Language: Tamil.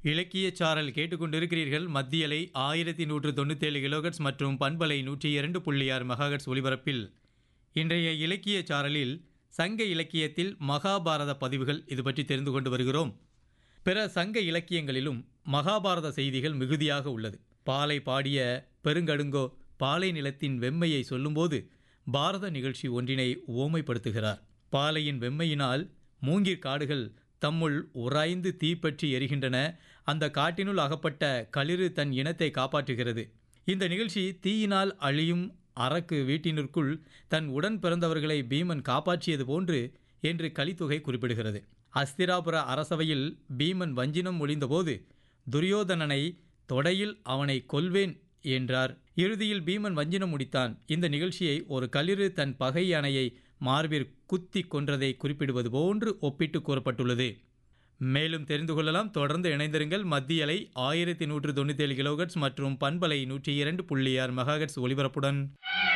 இலக்கிய சாரல் கேட்டுக்கொண்டிருக்கிறீர்கள் மத்தியலை ஆயிரத்தி நூற்று தொண்ணூத்தேழு கிலோகட்ஸ் மற்றும் பண்பலை நூற்றி இரண்டு புள்ளி ஆறு மெகாகட்ஸ் ஒலிபரப்பில் இன்றைய இலக்கிய சாரலில் சங்க இலக்கியத்தில் மகாபாரத பதிவுகள் இது பற்றி தெரிந்து கொண்டு வருகிறோம் பிற சங்க இலக்கியங்களிலும் மகாபாரத செய்திகள் மிகுதியாக உள்ளது பாலை பாடிய பெருங்கடுங்கோ பாலை நிலத்தின் வெம்மையை சொல்லும்போது பாரத நிகழ்ச்சி ஒன்றினை ஓமைப்படுத்துகிறார் பாலையின் வெம்மையினால் மூங்கிற் காடுகள் தம்முள் உராய்ந்து தீப்பற்றி எரிகின்றன அந்த காட்டினுள் அகப்பட்ட களிறு தன் இனத்தை காப்பாற்றுகிறது இந்த நிகழ்ச்சி தீயினால் அழியும் அரக்கு வீட்டினிற்குள் தன் உடன் பிறந்தவர்களை பீமன் காப்பாற்றியது போன்று என்று கலித்தொகை குறிப்பிடுகிறது அஸ்திராபுர அரசவையில் பீமன் வஞ்சினம் ஒளிந்தபோது துரியோதனனை தொடையில் அவனை கொல்வேன் என்றார் இறுதியில் பீமன் வஞ்சினம் முடித்தான் இந்த நிகழ்ச்சியை ஒரு களிறு தன் பகை யானையை மார்பிற் குத்தி கொன்றதை குறிப்பிடுவது போன்று ஒப்பிட்டு கூறப்பட்டுள்ளது மேலும் தெரிந்து கொள்ளலாம் தொடர்ந்து இணைந்திருங்கள் மத்தியலை ஆயிரத்தி நூற்று தொண்ணூத்தேழு கிலோகட்ஸ் மற்றும் பண்பலை நூற்றி இரண்டு புள்ளி ஆறு மெகாகட்ஸ் ஒலிபரப்புடன்